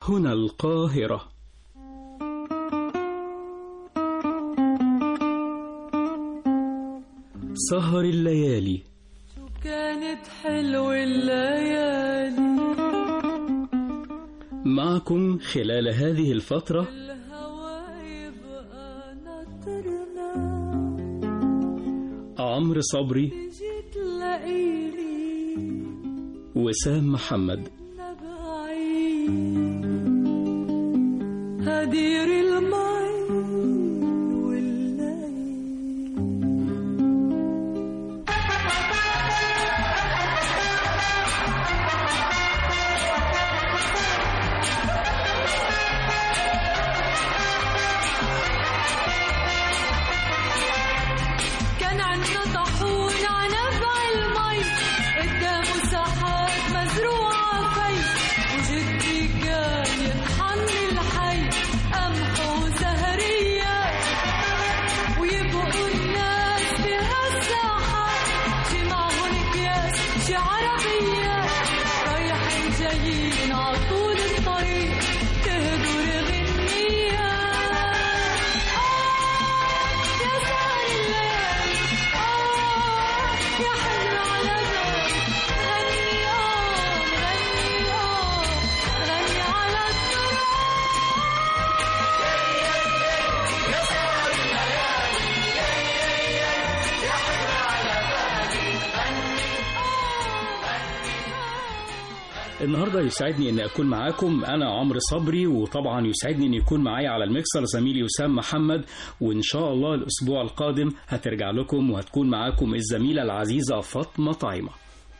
هنا القاهرة سهر الليالي كانت حلوة الليالي معكم خلال هذه الفترة الهوى يبقى ناطرنا عمرو صبري جيت تلاقيني وسام محمد بعيد هدير المي والليل كان عندنا طاحون عنبع المي قدامه ساحات مزروعة في وجدي كان يطحن الحي قمح وزهرية ويبقوا الناس بهالساحات شي معهن اكياس شي عربيات رايحين جايين عطول الطريق تهدر غنية يا سهر الليل آه يا حلو على ذوق غني آه غني آه غني على النهاردة يسعدني أن أكون معاكم أنا عمرو صبري وطبعا يسعدني أن يكون معايا على المكسر زميلي وسام محمد وإن شاء الله الأسبوع القادم هترجع لكم وهتكون معاكم الزميلة العزيزة فاطمة طعيمة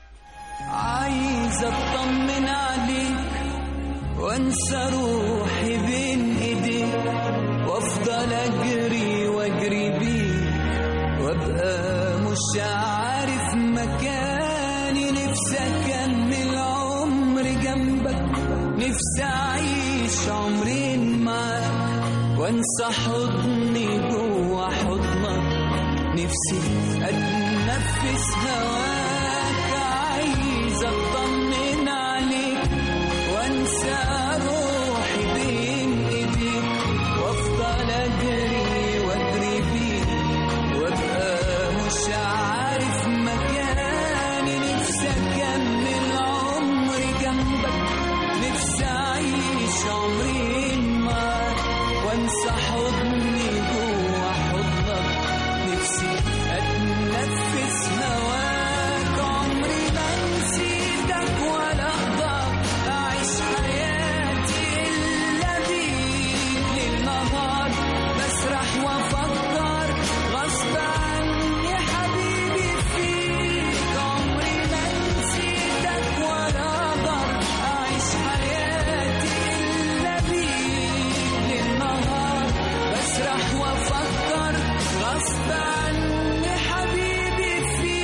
عايز اطمن عليك وانسى روحي بين ايديك وافضل اجري واجري بيك وابقى مش عارف مكاني نفسي اكمل عمري جنبك نفسي اعيش عمرين معاك وانسى حضني جوا حضنك نفسي اتنفس هواك عايز اطمن عليك وانسى روحي بين ايديك وافضل اجري واجري بيك وابقى مش عارف مكاني نفسي اكمل عمري جنبك نفسي اعيش عمرين معاك وانسى حضني جوا حضنك نفسي اتنفس هواك عمري ما نسيتك ولا اقدر اعيش حياتي الا بيك ليل نهار بسرح وافكر غصب عني حبيبي فيك عمري ما نسيتك ولا اقدر اعيش حياتي الا بيك ليل نهار بسرح وافكر غصب عني حبيبي فيك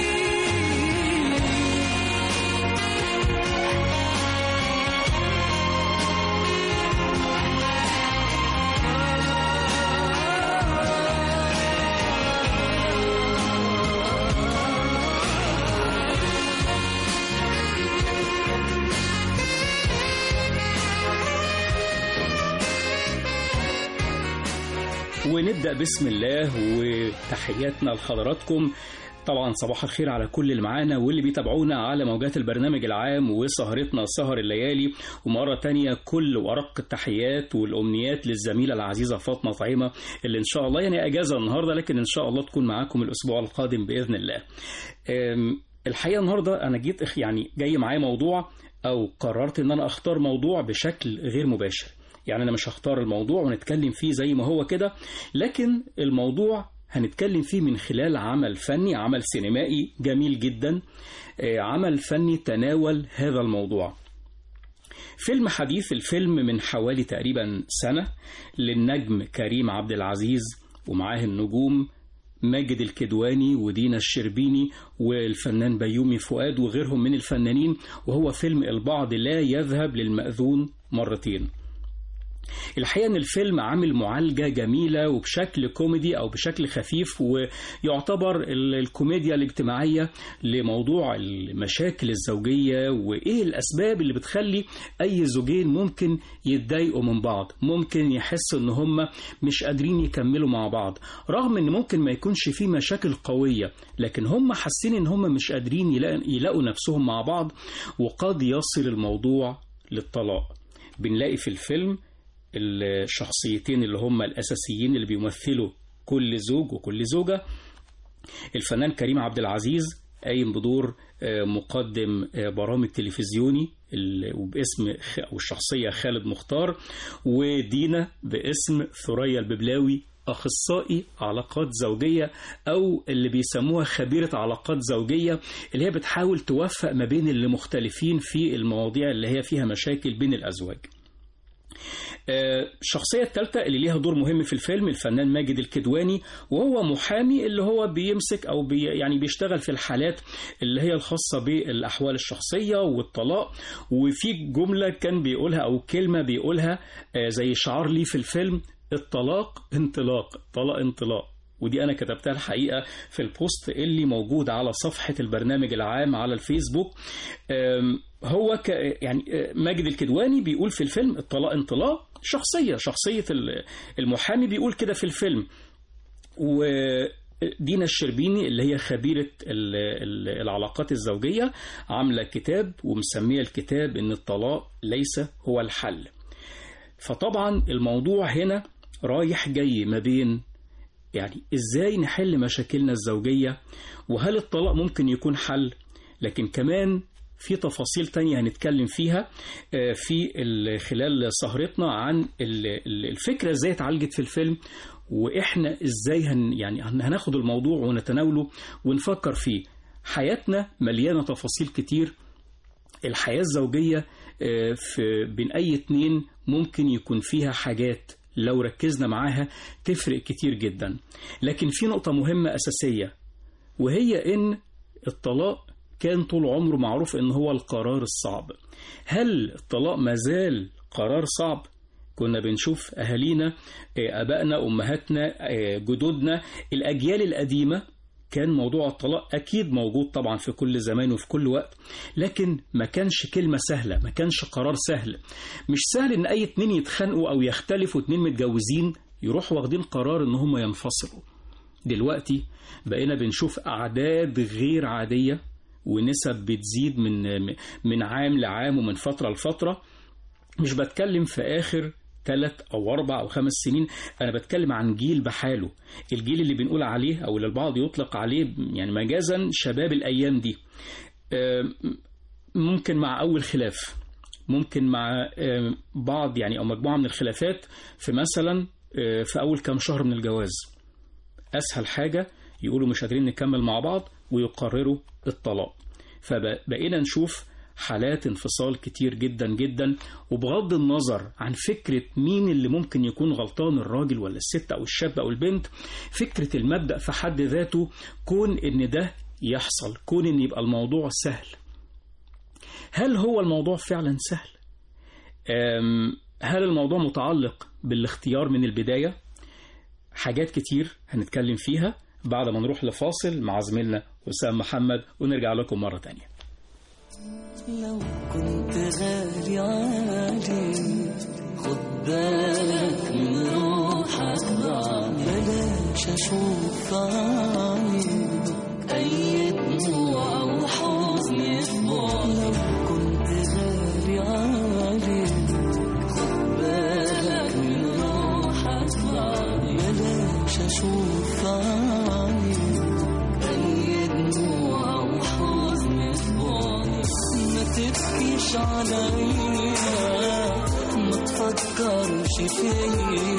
ونبدأ بسم الله وتحياتنا لحضراتكم طبعا صباح الخير على كل اللي معانا واللي بيتابعونا على موجات البرنامج العام وسهرتنا سهر الليالي ومرة تانية كل وأرق التحيات والأمنيات للزميلة العزيزة فاطمة طعيمة اللي إن شاء الله يعني أجازة النهاردة لكن إن شاء الله تكون معاكم الأسبوع القادم بإذن الله أم، الحقيقة النهاردة أنا جيت إخ- يعني جاي معايا موضوع أو قررت إن أنا أختار موضوع بشكل غير مباشر يعني أنا مش هختار الموضوع ونتكلم فيه زي ما هو كده لكن الموضوع هنتكلم فيه من خلال عمل فني عمل سينمائي جميل جدا آه، عمل فني تناول هذا الموضوع فيلم حديث الفيلم من حوالي تقريبا سنة للنجم كريم عبد العزيز ومعاه النجوم ماجد الكدواني ودينا الشربيني والفنان بيومي فؤاد وغيرهم من الفنانين وهو فيلم البعض لا يذهب للمأذون مرتين الحقيقة ان الفيلم عامل معالجة جميلة وبشكل كوميدي او بشكل خفيف ويعتبر ال- الكوميديا الاجتماعية لموضوع المشاكل الزوجية وايه الاسباب اللي بتخلي اي زوجين ممكن يتضايقوا من بعض ممكن يحسوا ان هم مش قادرين يكملوا مع بعض رغم ان ممكن ما يكونش في مشاكل قوية لكن هم حاسين ان هم مش قادرين يلاقوا- يلاقوا نفسهم مع بعض وقد يصل الموضوع للطلاق بنلاقي في الفيلم الشخصيتين اللي هم الأساسيين اللي بيمثلوا كل زوج وكل زوجة الفنان كريم عبد العزيز قايم بدور آه، مقدم آه، برامج تلفزيوني ال- وباسم خ- أو الشخصية خالد مختار ودينا باسم ثريا الببلاوي أخصائي علاقات زوجية أو اللي بيسموها خبيرة علاقات زوجية اللي هي بتحاول توفق ما بين اللي مختلفين في المواضيع اللي هي فيها مشاكل بين الأزواج آه، الشخصية الثالثة اللي ليها دور مهم في الفيلم الفنان ماجد الكدواني وهو محامي اللي هو بيمسك أو بي يعني بيشتغل في الحالات اللي هي الخاصة بالأحوال الشخصية والطلاق وفي جملة كان بيقولها أو كلمة بيقولها آه، زي شعار لي في الفيلم الطلاق انطلاق طلاق انطلاق ودي أنا كتبتها الحقيقة في البوست اللي موجود على صفحة البرنامج العام على الفيسبوك أم، هو ك يعني أه، ماجد الكدواني بيقول في الفيلم الطلاق انطلاق شخصية شخصية ال- المحامي بيقول كده في الفيلم ودينا الشربيني اللي هي خبيرة ال- ال- العلاقات الزوجية عاملة كتاب ومسمية الكتاب إن الطلاق ليس هو الحل فطبعا الموضوع هنا رايح جاي ما بين يعني ازاي نحل مشاكلنا الزوجية وهل الطلاق ممكن يكون حل لكن كمان في تفاصيل تانية هنتكلم فيها آه، في ال- خلال سهرتنا عن ال- ال- الفكرة ازاي اتعالجت في الفيلم واحنا ازاي هن يعني هن- هناخد الموضوع ونتناوله ونفكر فيه حياتنا مليانة تفاصيل كتير الحياة الزوجية آه، في بين أي اتنين ممكن يكون فيها حاجات لو ركزنا معاها تفرق كتير جدا لكن في نقطة مهمة أساسية وهي إن الطلاق كان طول عمره معروف إن هو القرار الصعب هل الطلاق مازال قرار صعب؟ كنا بنشوف أهالينا آه، أبائنا أمهاتنا آه، جدودنا الأجيال القديمة كان موضوع الطلاق أكيد موجود طبعا في كل زمان وفي كل وقت لكن ما كانش كلمة سهلة ما كانش قرار سهل مش سهل إن أي اتنين يتخانقوا أو يختلفوا اتنين متجوزين يروحوا واخدين قرار إن هم ينفصلوا دلوقتي بقينا بنشوف أعداد غير عادية ونسب بتزيد من من عام لعام ومن فترة لفترة مش بتكلم في آخر ثلاث أو أربع أو خمس سنين أنا بتكلم عن جيل بحاله الجيل اللي بنقول عليه أو اللي البعض يطلق عليه يعني مجازا شباب الأيام دي آم، ممكن مع أول خلاف ممكن مع آم، بعض يعني أو مجموعة من الخلافات في مثلا آه، في أول كام شهر من الجواز أسهل حاجة يقولوا مش قادرين نكمل مع بعض ويقرروا الطلاق فبقينا نشوف حالات انفصال كتير جدا جدا وبغض النظر عن فكرة مين اللي ممكن يكون غلطان الراجل ولا الست أو الشاب أو البنت فكرة المبدأ في حد ذاته كون إن ده يحصل كون إن يبقى الموضوع سهل هل هو الموضوع فعلا سهل؟ أم، هل الموضوع متعلق بالاختيار من البداية؟ حاجات كتير هنتكلم فيها بعد ما نروح لفاصل مع زميلنا وسام محمد ونرجع لكم مرة تانية لو كنت غالي علي خد بالك من روحك ضاع بلاش اشوف عينك اي دموع وحزن في بعد لو كنت غالي علي خد بالك من روحك ضاع بلاش اشوف عينك أي دموع وحزن في بعدي ما تبكيش عليا ما تفكرش فيا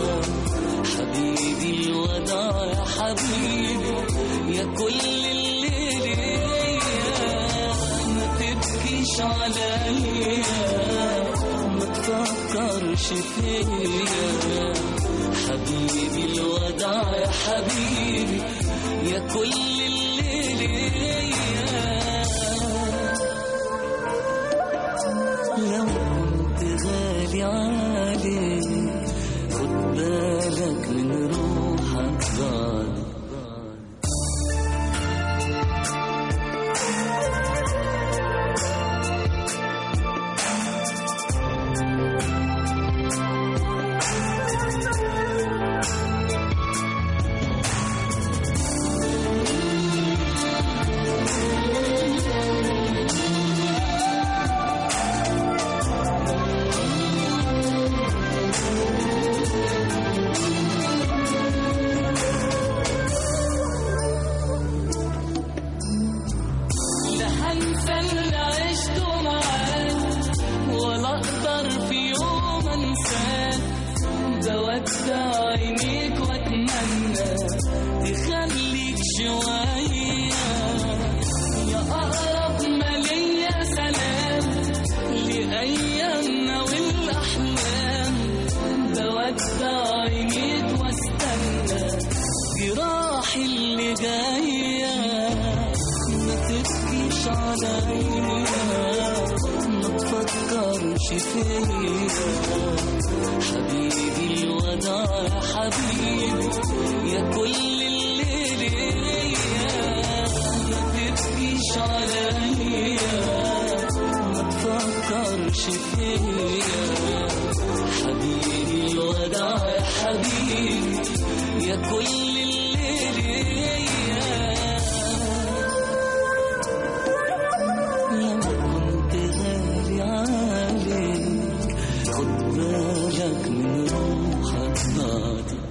حبيبي الوداع يا حبيبي يا كل اللي ليا ما تبكيش عليا ما تفكرش فيا حبيبي الوداع يا حبيبي يا كل اللي ليا لو كنت غالي عليك بالك من روحك بعد لا هنسى اللي عشته معاك ولا اقدر في يوم انساك بودع عينيك واتمنى تخليك شوية يا أقرب ما ليا سلام لأيامنا والأحلام بودع عينيك واستنى جراحي اللي جايه ما تبكيش عليا ما تفكرش فيا حبيبي الوداع يا حبيبي يا كل اللي ليا ما تبكيش عليا ما تفكرش فيا حبيبي الوداع يا حبيبي يا كل اللي ليا لما كنت غالي عليك خد بالك من روحك بعدي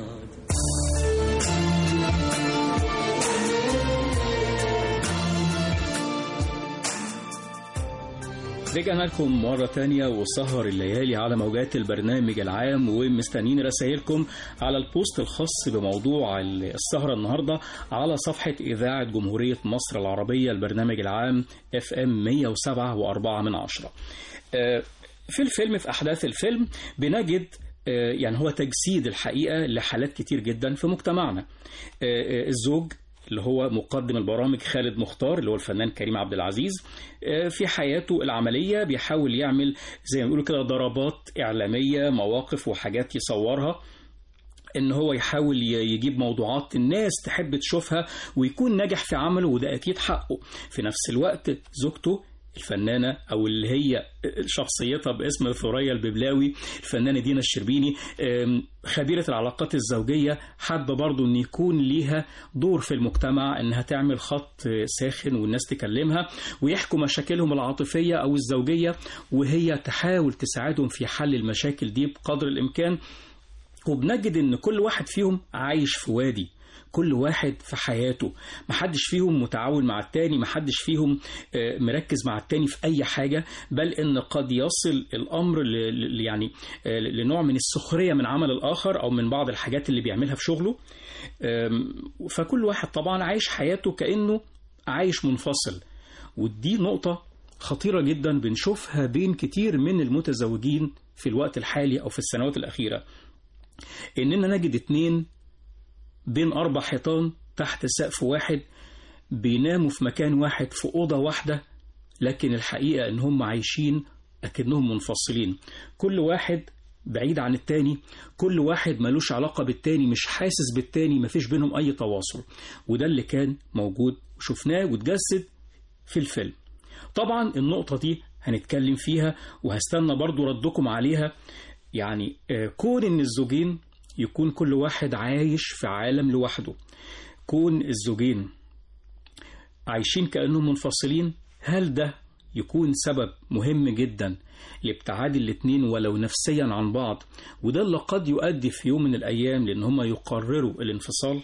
رجعنا لكم مرة تانية وسهر الليالي على موجات البرنامج العام ومستنيين رسائلكم على البوست الخاص بموضوع السهرة النهاردة على صفحة إذاعة جمهورية مصر العربية البرنامج العام اف ام 107 و4 من عشرة آه، في الفيلم في أحداث الفيلم بنجد آه، يعني هو تجسيد الحقيقة لحالات كتير جدا في مجتمعنا آه، آه، الزوج اللي هو مقدم البرامج خالد مختار اللي هو الفنان كريم عبد العزيز آه، في حياته العملية بيحاول يعمل زي ما بيقولوا كده ضربات إعلامية مواقف وحاجات يصورها ان هو يحاول ي- يجيب موضوعات الناس تحب تشوفها ويكون ناجح في عمله وده اكيد حقه في نفس الوقت زوجته الفنانة أو اللي هي شخصيتها باسم ثريا الببلاوي الفنانة دينا الشربيني آم، خبيرة العلاقات الزوجية حابة برضو أن يكون ليها دور في المجتمع أنها تعمل خط ساخن والناس تكلمها ويحكوا مشاكلهم العاطفية أو الزوجية وهي تحاول تساعدهم في حل المشاكل دي بقدر الإمكان وبنجد ان كل واحد فيهم عايش في وادي كل واحد في حياته محدش فيهم متعاون مع التاني محدش فيهم آه، مركز مع التاني في أي حاجة بل إن قد يصل الأمر ل- ل- يعني آه، لنوع من السخرية من عمل الآخر أو من بعض الحاجات اللي بيعملها في شغله آم، فكل واحد طبعا عايش حياته كأنه عايش منفصل ودي نقطة خطيرة جدا بنشوفها بين كتير من المتزوجين في الوقت الحالي أو في السنوات الأخيرة إننا نجد اتنين بين أربع حيطان تحت سقف واحد بيناموا في مكان واحد في أوضة واحدة لكن الحقيقة إن هم عايشين أكنهم منفصلين كل واحد بعيد عن التاني كل واحد ملوش علاقة بالتاني مش حاسس بالتاني مفيش بينهم أي تواصل وده اللي كان موجود وشفناه وتجسد في الفيلم طبعا النقطة دي هنتكلم فيها وهستنى برضو ردكم عليها يعني آه، كون ان الزوجين يكون كل واحد عايش في عالم لوحده كون الزوجين عايشين كأنهم منفصلين هل ده يكون سبب مهم جدا لابتعاد الاتنين ولو نفسيا عن بعض وده اللي قد يؤدي في يوم من الأيام لأن هم يقرروا الانفصال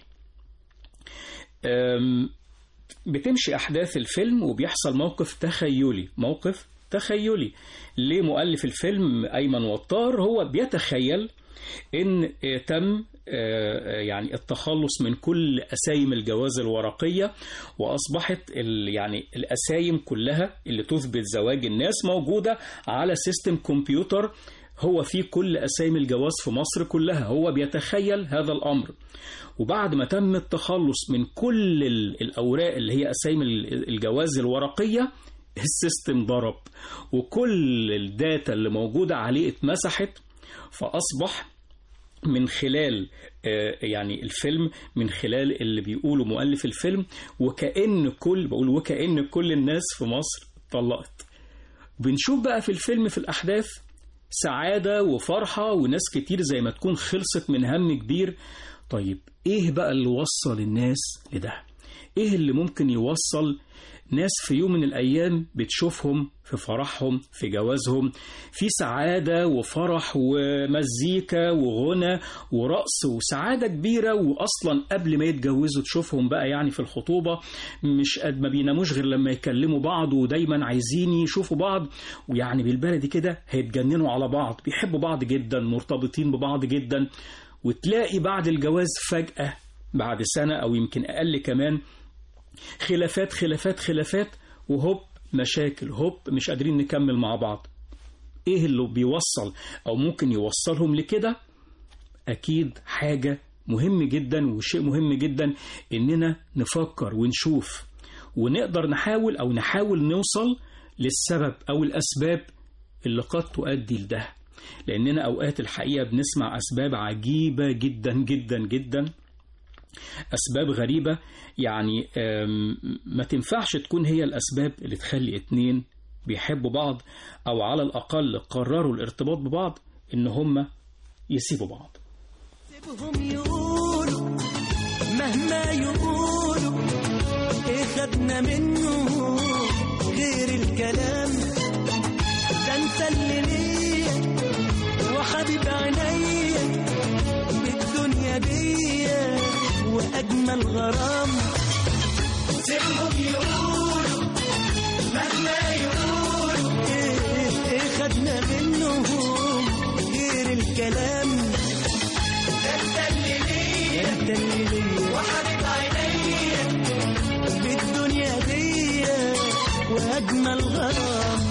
أم، بتمشي أحداث الفيلم وبيحصل موقف تخيلي موقف تخيلي لمؤلف الفيلم أيمن وطار هو بيتخيل إن آه، تم آه، يعني التخلص من كل أسايم الجواز الورقية وأصبحت ال- يعني الأسايم كلها اللي تثبت زواج الناس موجودة على سيستم كمبيوتر هو فيه كل أسايم الجواز في مصر كلها هو بيتخيل هذا الأمر وبعد ما تم التخلص من كل ال- الأوراق اللي هي أسايم ال- الجواز الورقية السيستم ضرب وكل الداتا اللي موجودة عليه اتمسحت فأصبح من خلال آه، يعني الفيلم من خلال اللي بيقوله مؤلف الفيلم وكأن كل بقول وكأن كل الناس في مصر طلقت بنشوف بقى في الفيلم في الأحداث سعادة وفرحة وناس كتير زي ما تكون خلصت من هم كبير طيب ايه بقى اللي وصل الناس لده ايه اللي ممكن يوصل ناس في يوم من الأيام بتشوفهم في فرحهم في جوازهم في سعادة وفرح ومزيكا وغنى ورقص وسعادة كبيرة وأصلا قبل ما يتجوزوا تشوفهم بقى يعني في الخطوبة مش قد ما بيناموش غير لما يكلموا بعض ودايما عايزين يشوفوا بعض ويعني بالبلدي كده هيتجننوا على بعض بيحبوا بعض جدا مرتبطين ببعض جدا وتلاقي بعد الجواز فجأة بعد سنة أو يمكن أقل كمان خلافات خلافات خلافات وهوب مشاكل هوب مش قادرين نكمل مع بعض ايه اللي بيوصل او ممكن يوصلهم لكده اكيد حاجة مهم جدا وشيء مهم جدا اننا نفكر ونشوف ونقدر نحاول او نحاول نوصل للسبب او الاسباب اللي قد تؤدي لده لاننا اوقات الحقيقة بنسمع اسباب عجيبة جدا جدا جدا أسباب غريبة يعني آم، ما تنفعش تكون هي الأسباب اللي تخلي اتنين بيحبوا بعض أو على الأقل قرروا الارتباط ببعض إن هم يسيبوا بعض سيبهم يقولوا مهما يقولوا ايه خدنا منه غير الكلام ده انت اللي ليا وحبيب عينيا بالدنيا دي واجمل غرام سيبهم يقولوا مهما يقولوا ايه ايه خدنا منهم غير الكلام انت اللي ليا انت اللي ليا وحبيب عينيا بالدنيا دي واجمل غرام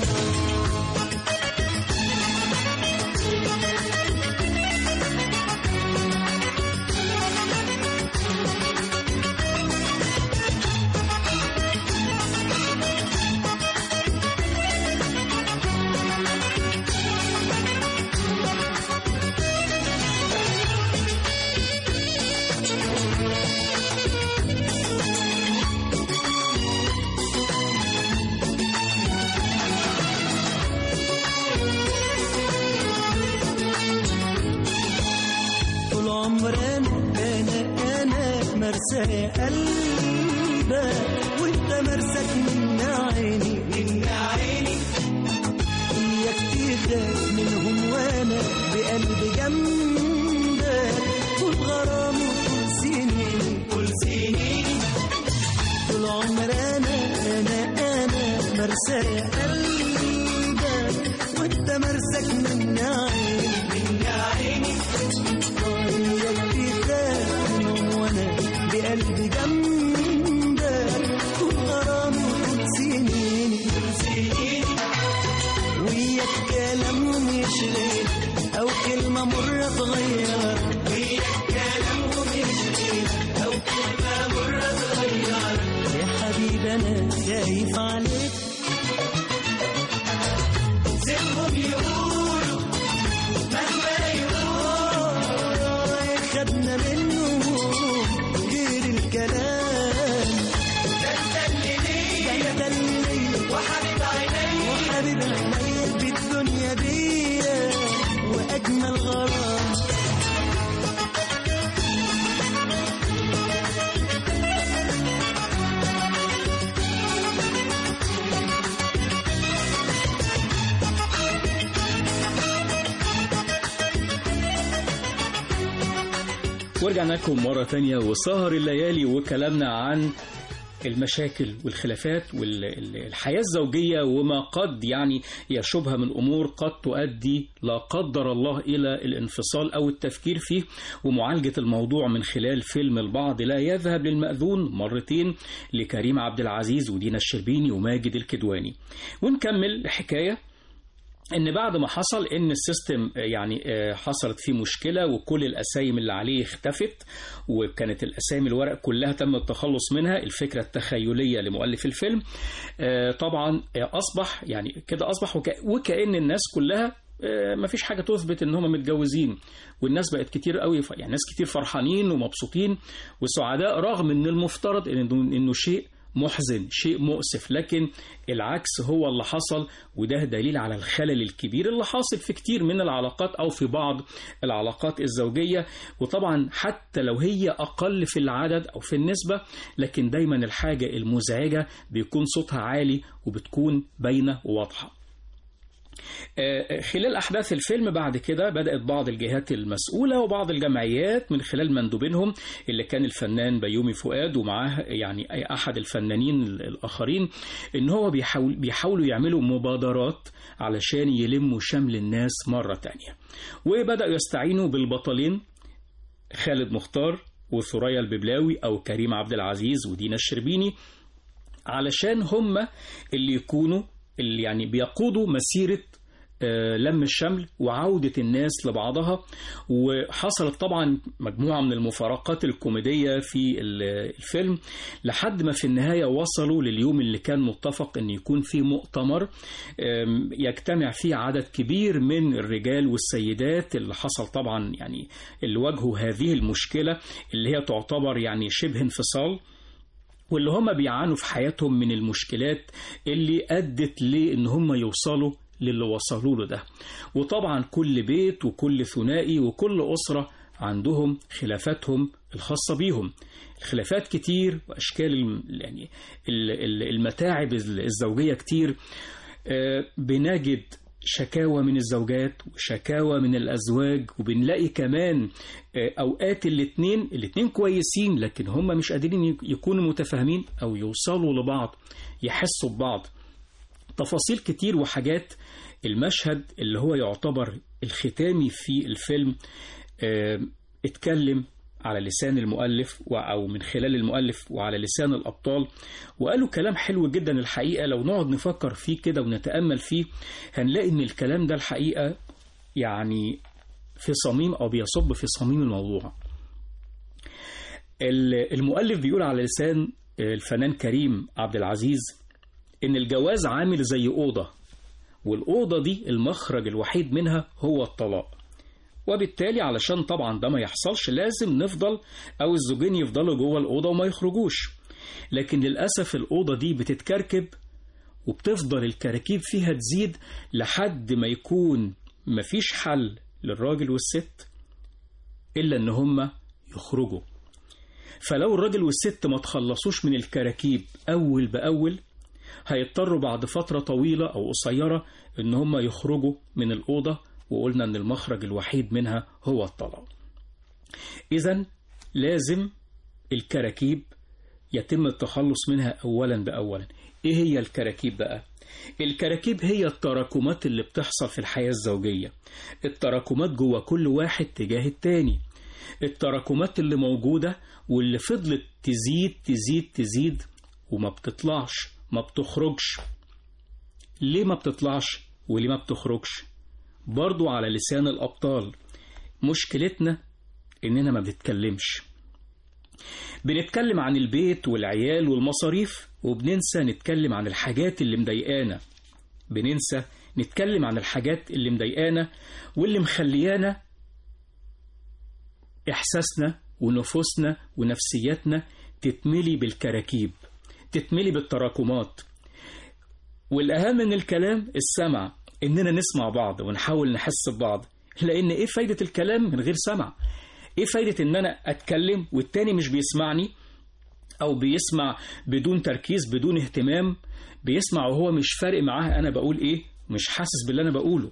طول عمرنا انا انا مرسى يا قلبك وانت مرسك من عيني من عيني اياك تخاف منهم وانا بقلبي جنبك طول غرامي طول سنيني طول سنيني طول عمرنا انا انا مرسى يا قلبك وانت مرسك من عيني من عيني وانا بقلبي جنبك طول غرامي طول سنيني وياك كلامهم يشغل او كلمه مره تغير وياك كلامهم يشغل او كلمه مره تغير يا حبيبي انا خايف عليك سيبهم يقولوا مهما يقولوا خدنا منه غير الكلام ده انت اللي ليا ده انت اللي ليا وحبيب عينيا وحبيب عينيا بالدنيا دي واجمل غرام ورجعنا لكم مرة تانية وسهر الليالي وكلامنا عن المشاكل والخلافات والحياة الزوجية وما قد يعني يشوبها من أمور قد تؤدي لا قدر الله إلى الانفصال أو التفكير فيه ومعالجة الموضوع من خلال فيلم البعض لا يذهب للمأذون مرتين لكريم عبد العزيز ودينا الشربيني وماجد الكدواني ونكمل الحكاية ان بعد ما حصل ان السيستم يعني آه، حصلت فيه مشكله وكل الاسايم اللي عليه اختفت وكانت الاسامي الورق كلها تم التخلص منها الفكره التخيليه لمؤلف الفيلم آه، طبعا آه، اصبح يعني كده اصبح وك- وكأن الناس كلها آه، مفيش حاجه تثبت ان هم متجوزين والناس بقت كتير قوي ف- يعني ناس كتير فرحانين ومبسوطين وسعداء رغم ان المفترض انه انه شيء محزن شيء مؤسف لكن العكس هو اللي حصل وده دليل على الخلل الكبير اللي حاصل في كتير من العلاقات او في بعض العلاقات الزوجيه وطبعا حتى لو هي اقل في العدد او في النسبه لكن دايما الحاجه المزعجه بيكون صوتها عالي وبتكون باينه وواضحه آه، خلال أحداث الفيلم بعد كده بدأت بعض الجهات المسؤولة وبعض الجمعيات من خلال مندوبينهم اللي كان الفنان بيومي فؤاد ومعاه يعني أي أحد الفنانين الآخرين إن هو بيحاول بيحاولوا يعملوا مبادرات علشان يلموا شمل الناس مرة تانية وبدأوا يستعينوا بالبطلين خالد مختار وثريا الببلاوي أو كريم عبد العزيز ودينا الشربيني علشان هم اللي يكونوا اللي يعني بيقودوا مسيرة آه، لم الشمل وعودة الناس لبعضها وحصلت طبعا مجموعة من المفارقات الكوميدية في ال- الفيلم لحد ما في النهاية وصلوا لليوم اللي كان متفق أن يكون فيه مؤتمر آم، يجتمع فيه عدد كبير من الرجال والسيدات اللي حصل طبعا يعني اللي واجهوا هذه المشكلة اللي هي تعتبر يعني شبه انفصال واللي هم بيعانوا في حياتهم من المشكلات اللي أدت لإن هم يوصلوا للي وصلوا له ده وطبعا كل بيت وكل ثنائي وكل أسرة عندهم خلافاتهم الخاصة بيهم الخلافات كتير وأشكال الم- يعني ال- ال- المتاعب الزوجية كتير آه، بنجد شكاوى من الزوجات وشكاوى من الأزواج وبنلاقي كمان آه، أوقات الاتنين الاتنين كويسين لكن هم مش قادرين يك- يكونوا متفاهمين أو يوصلوا لبعض يحسوا ببعض تفاصيل كتير وحاجات المشهد اللي هو يعتبر الختامي في الفيلم آه، اتكلم على لسان المؤلف و- أو من خلال المؤلف وعلى لسان الأبطال وقالوا كلام حلو جدا الحقيقة لو نقعد نفكر فيه كده ونتأمل فيه هنلاقي إن الكلام ده الحقيقة يعني في صميم أو بيصب في صميم الموضوع ال- المؤلف بيقول على لسان الفنان كريم عبد العزيز إن الجواز عامل زي أوضة والأوضة دي المخرج الوحيد منها هو الطلاق وبالتالي علشان طبعا ده ما يحصلش لازم نفضل أو الزوجين يفضلوا جوه الأوضة وما يخرجوش لكن للأسف الأوضة دي بتتكركب وبتفضل الكراكيب فيها تزيد لحد ما يكون مفيش حل للراجل والست إلا إن هما يخرجوا فلو الراجل والست ما تخلصوش من الكراكيب أول بأول هيضطروا بعد فترة طويلة أو قصيرة إن هم يخرجوا من الأوضة وقلنا إن المخرج الوحيد منها هو الطلاق. إذا لازم الكراكيب يتم التخلص منها أولا بأولا. إيه هي الكراكيب بقى؟ الكراكيب هي التراكمات اللي بتحصل في الحياة الزوجية. التراكمات جوه كل واحد تجاه التاني. التراكمات اللي موجودة واللي فضلت تزيد تزيد تزيد وما بتطلعش ما بتخرجش ليه ما بتطلعش وليه ما بتخرجش برضو على لسان الأبطال مشكلتنا إننا ما بنتكلمش بنتكلم عن البيت والعيال والمصاريف وبننسى نتكلم عن الحاجات اللي مضايقانا بننسى نتكلم عن الحاجات اللي مضايقانا واللي مخليانا إحساسنا ونفوسنا ونفسيتنا تتملي بالكراكيب تتملي بالتراكمات والأهم من الكلام السمع إننا نسمع بعض ونحاول نحس ببعض لأن إيه فايدة الكلام من غير سمع إيه فايدة إن أنا أتكلم والتاني مش بيسمعني أو بيسمع بدون تركيز بدون اهتمام بيسمع وهو مش فارق معاه أنا بقول إيه مش حاسس باللي أنا بقوله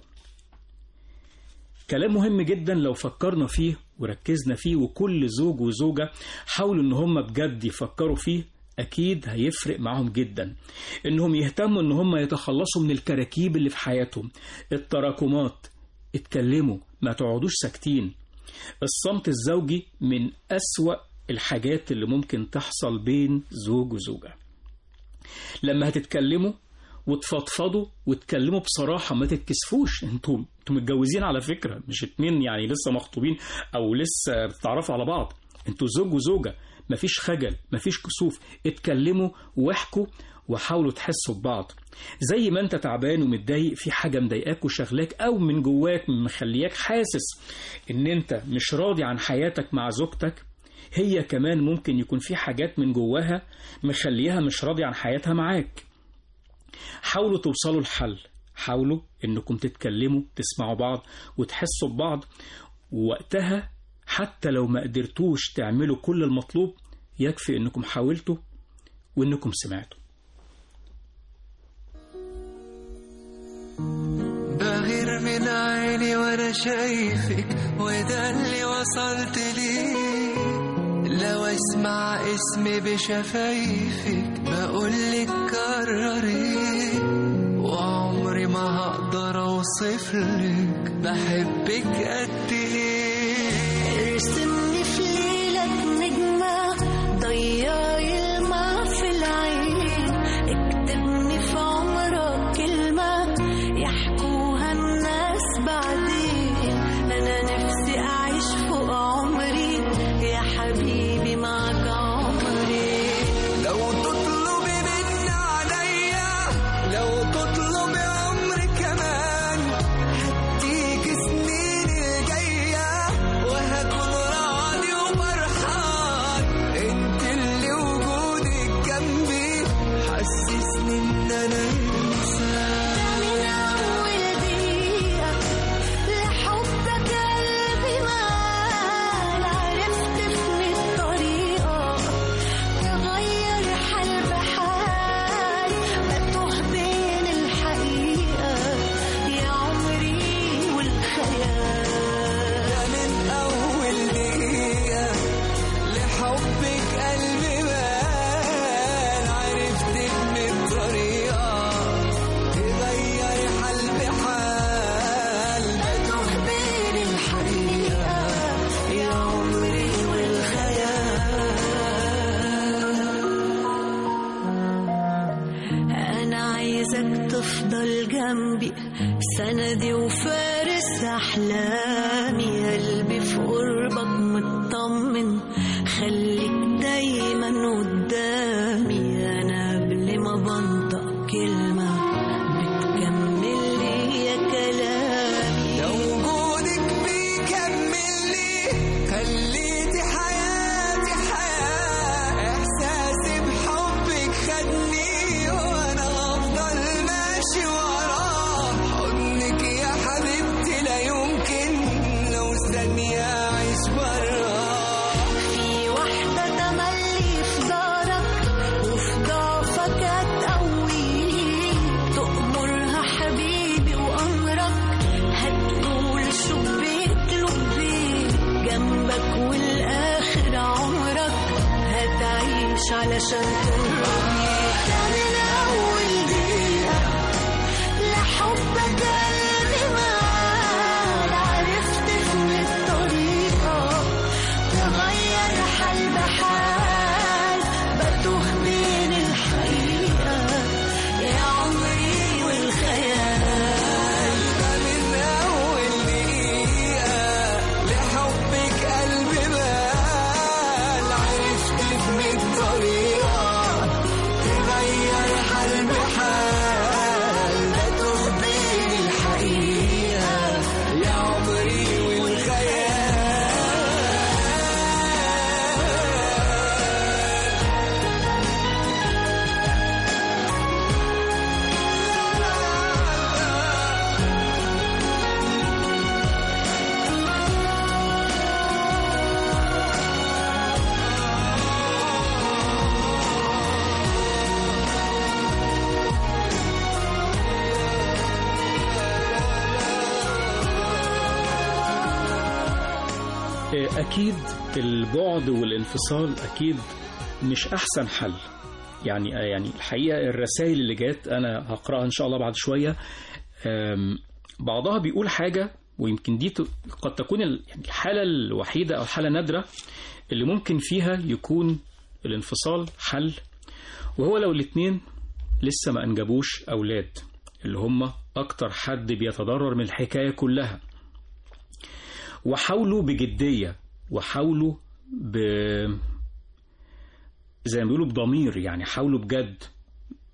كلام مهم جدا لو فكرنا فيه وركزنا فيه وكل زوج وزوجة حاولوا ان هم بجد يفكروا فيه اكيد هيفرق معاهم جدا انهم يهتموا ان هم يتخلصوا من الكراكيب اللي في حياتهم التراكمات اتكلموا ما تقعدوش ساكتين الصمت الزوجي من أسوأ الحاجات اللي ممكن تحصل بين زوج وزوجة لما هتتكلموا وتفضفضوا وتكلموا بصراحة ما تتكسفوش انتوا انتوا متجوزين على فكرة مش اتنين يعني لسه مخطوبين او لسه بتتعرفوا على بعض انتوا زوج وزوجة مفيش خجل مفيش كسوف اتكلموا واحكوا وحاولوا تحسوا ببعض زي ما انت تعبان ومتضايق في حاجة مضايقاك وشغلاك او من جواك مخلياك حاسس ان انت مش راضي عن حياتك مع زوجتك هي كمان ممكن يكون في حاجات من جواها مخليها مش راضي عن حياتها معاك حاولوا توصلوا لحل حاولوا انكم تتكلموا تسمعوا بعض وتحسوا ببعض ووقتها حتى لو ما قدرتوش تعملوا كل المطلوب يكفي انكم حاولتوا وانكم سمعتوا بغير من عيني وانا شايفك وده اللي وصلت ليه لو اسمع اسمي بشفايفك بقولك كرري وعمري ما هقدر اوصفلك بحبك قد ايه ارسمني في ليلك نجمة ضيعي الماء في العين اكتبني في عمرك كلمة يحكوها الناس بعدين أنا نفسي أعيش فوق عمري يا حبيبي معك عمري لو تطلبي مني عليا لو تطلبي عمري كمان هديك سنين الجاية وهكون راضي وفرحان انت اللي وجودك جنبي حسسني ان انا انسان من أول دقيقة لحبك قلبي مال عرفت في الطريقة تغير حال بحال بتوه بين الحقيقة يا عمري والخيال ده من أول دقيقة لحبك قلبي بان عرفت من الطريقة تغير حال بحال بتوه بين الحقيقة يا عمري والخيال أنا عايزك تفضل جنبي سندي وفارس أحلامي قلبي في قربك مطمن خليك دايما قدامي أنا قبل ما بنطق كلمة بتكمل لي كلامي لو وجودك بيكملني خليتي حياتي حياة إحساسي بحبك خدني وأنا أفضل ماشي وراه حضنك يا حبيبتي لا يمكن لو ثانية أعيش براه في واحدة تملي في دارك وفي ضعفك هتقويك تأمرها حبيبي وأمرك هتقول شبيك لبيك جنبك والآخر عمرك هتعيش علشان ترضيك ده من أول دقيقة لحبك قلبي مال عرفت في الطريقة تغير حال بحال بتوه بين الحقيقة يا عمري والخيال ده من أول دقيقة لحبك قلبي بان عرفت من الطريقة تغير حال بحال بتوه بين الحقيقة يا عمري والخيال أكيد البعد والانفصال أكيد مش أحسن حل يعني يعني الحقيقة الرسائل اللي جات أنا هقرأها إن شاء الله بعد شوية أم، بعضها بيقول حاجة ويمكن دي ت- قد تكون ال- يعني الحالة الوحيدة أو حالة نادرة اللي ممكن فيها يكون الانفصال حل وهو لو الاتنين لسه ما أنجبوش أولاد اللي هم أكتر حد بيتضرر من الحكاية كلها وحاولوا بجدية وحاولوا ب زي ما بيقولوا بضمير يعني حاولوا بجد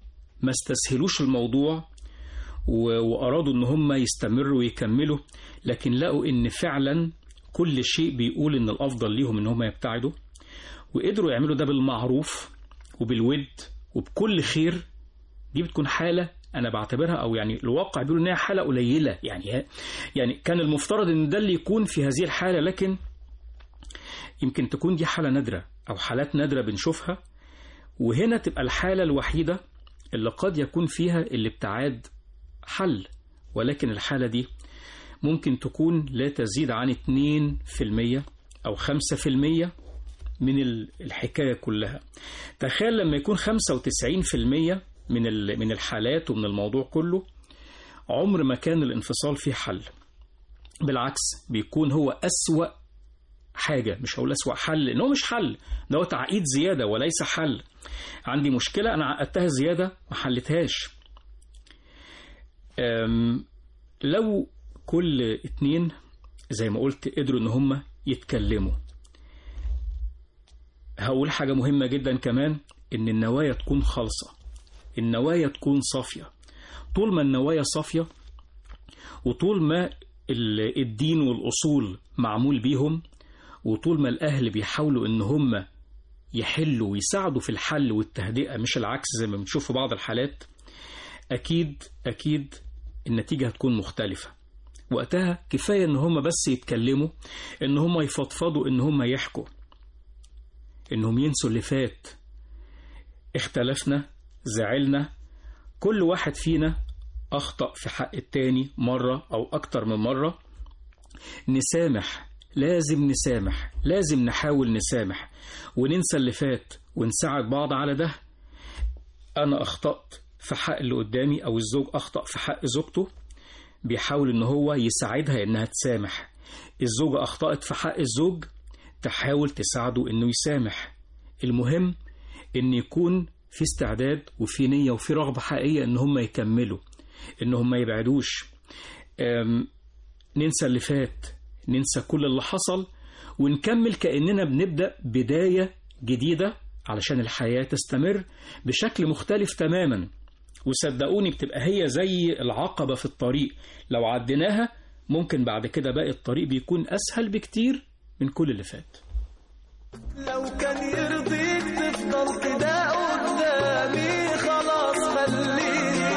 ما استسهلوش الموضوع و- وأرادوا إن هم يستمروا ويكملوا لكن لقوا إن فعلا كل شيء بيقول إن الأفضل ليهم إن هم يبتعدوا وقدروا يعملوا ده بالمعروف وبالود وبكل خير دي بتكون حالة أنا بعتبرها أو يعني الواقع بيقول إنها حالة قليلة يعني يعني كان المفترض إن ده اللي يكون في هذه الحالة لكن يمكن تكون دي حالة نادرة أو حالات نادرة بنشوفها وهنا تبقى الحالة الوحيدة اللي قد يكون فيها الابتعاد حل ولكن الحالة دي ممكن تكون لا تزيد عن 2% أو 5% من ال- الحكاية كلها تخيل لما يكون 95% من ال- من الحالات ومن الموضوع كله عمر ما كان الانفصال فيه حل بالعكس بيكون هو أسوأ حاجة مش هقول أسوأ حل لأنه مش حل ده هو تعقيد زيادة وليس حل عندي مشكلة أنا عقدتها زيادة ما حلتهاش أم، لو كل اتنين زي ما قلت قدروا ان هم يتكلموا هقول حاجة مهمة جدا كمان ان النوايا تكون خالصة النوايا تكون صافية طول ما النوايا صافية وطول ما ال- الدين والأصول معمول بيهم وطول ما الأهل بيحاولوا ان هم يحلوا ويساعدوا في الحل والتهدئة مش العكس زي ما بنشوف في بعض الحالات أكيد أكيد النتيجة هتكون مختلفة وقتها كفاية إن هم بس يتكلموا إن هم يفضفضوا إن هم يحكوا إنهم ينسوا اللي فات اختلفنا زعلنا كل واحد فينا أخطأ في حق التاني مرة أو أكتر من مرة نسامح لازم نسامح لازم نحاول نسامح وننسى اللي فات ونساعد بعض على ده أنا أخطأت في حق اللي قدامي أو الزوج أخطأ في حق زوجته بيحاول إن هو يساعدها إنها تسامح الزوجة أخطأت في حق الزوج تحاول تساعده إنه يسامح المهم إن يكون في استعداد وفي نية وفي رغبة حقيقية إن هم يكملوا إن هم ما يبعدوش أم، ننسى اللي فات ننسى كل اللي حصل ونكمل كأننا بنبدأ بداية جديدة علشان الحياة تستمر بشكل مختلف تماما وصدقوني بتبقى هي زي العقبة في الطريق لو عديناها ممكن بعد كده باقي الطريق بيكون أسهل بكتير من كل اللي فات لو كان يرضيك تفضل كده قدامي خلاص خليك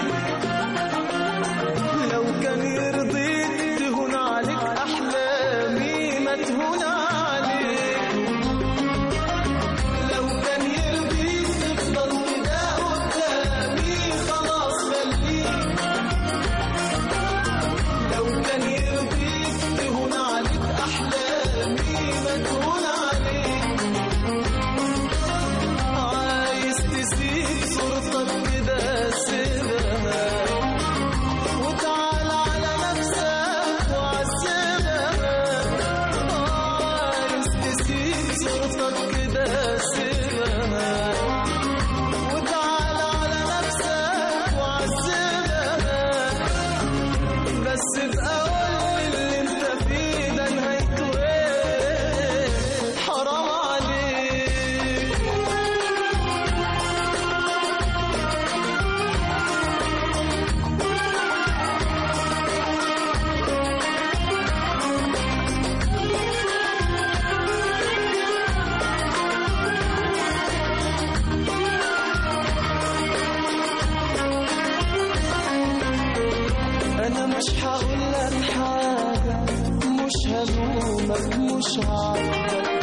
لو كان يرضيك تهون عليك احلامي ما تهون عليك لو كان يرضيك تفضل كده قدامي خلاص خليك لو كان يرضيك تهون عليك احلامي ما تهون عليك عايز تسيب صورتك كده سيبها وتعال على نفسك وعذبها عايز تسيب صورتك كده سيبها وتعال على نفسك وعذبها بس ابقى قول اللي انت فيه ده نهايته ايه حرام عليك انا مش هقول لك حاجه مش هلومك مش هعاتبك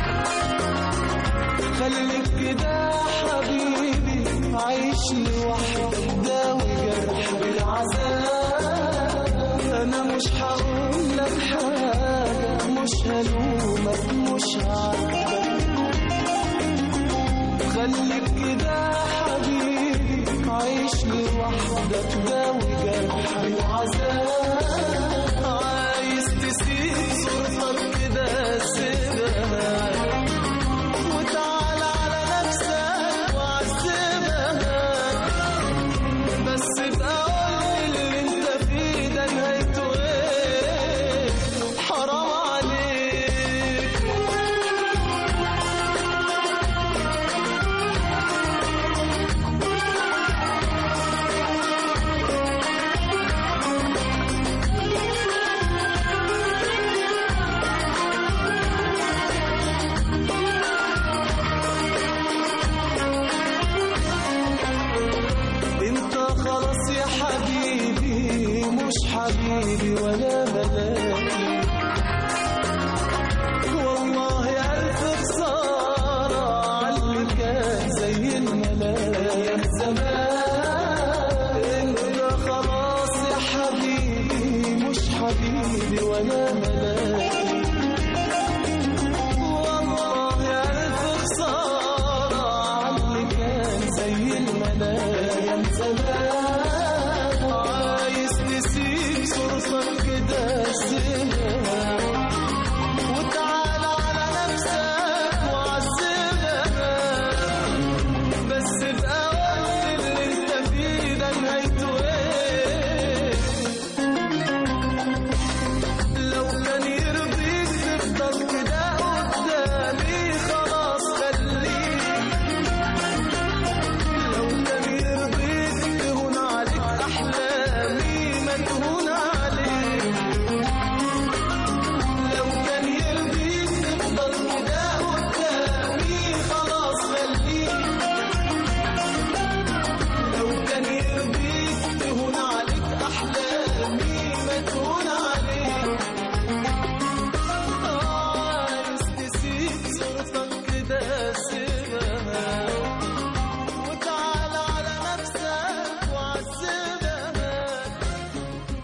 خليك كده يا حبيبي عيش لوحدك داوي جرح العذاب انا مش هقول لك حاجه مش هلومك مش هعاتبك خليك كده يا حبيبي عيش لوحدك داوي جرح العذاب عايز تسيب صورتك كده سيبها وتعال على نفسك وعذبها بس ابقى قول اللي انت فيه ده نهايته ايه حرام عليك